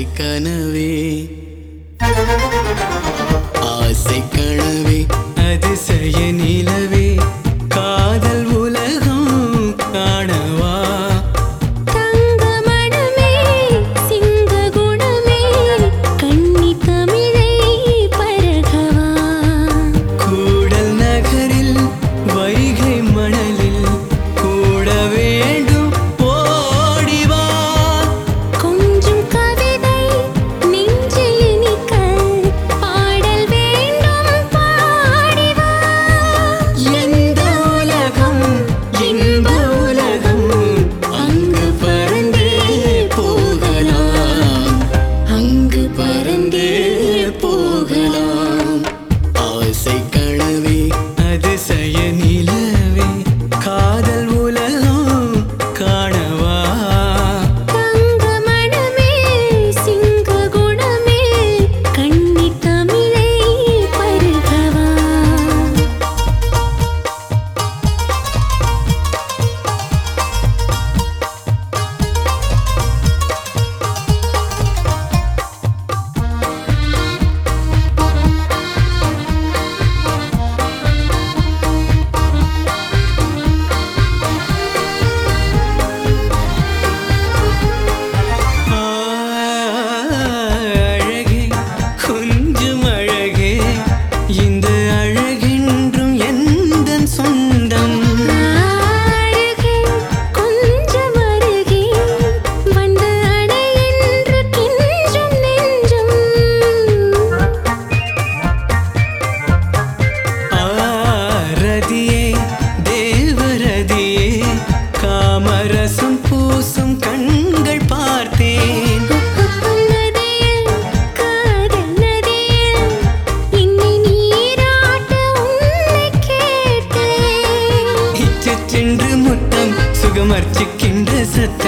கனவே ஆசை கனவே அதிசய நிலவே காதல் உலகம் காணவா தங்கமடமே சிங்க குணமே கன்னி தமிழை பரகவா கூடல் நகரில் வைகை மணலில் கூட வேண்டும் ஓடிவா கொஞ்சம் கவிதை நெஞ்சில் இனிக்க பாடல் வேண்டும் பாடிவா எந்த உலகம் இன்ப உலகம் அங்கு பறந்தே போகலாம் அங்கு பறந்தே போகலாம் ஆசை கனவே அதிசய நிலவே காதல் உலகம் காணவா தங்கமடமே சிங்க குணமே கன்னி தமிழை பருகவா அழகே கொஞ்சம் அழகே இந்த அழகென்றும் எந்தன் சொந்தம் அருகே கொஞ்சம் அருகே வந்து அடை என்று கெஞ்சும் நெஞ்சம் ஆரதியே தேவரதியே காமரசம் பூசும் கண்கள் பார்த்தேன் நதியில் காதல் நதியில் என்னை நீராட்ட உன்னை கேட்டேன் இச்சு சென்று முத்தம் சுகமர்ச்சிக்கின்ற சத்தம்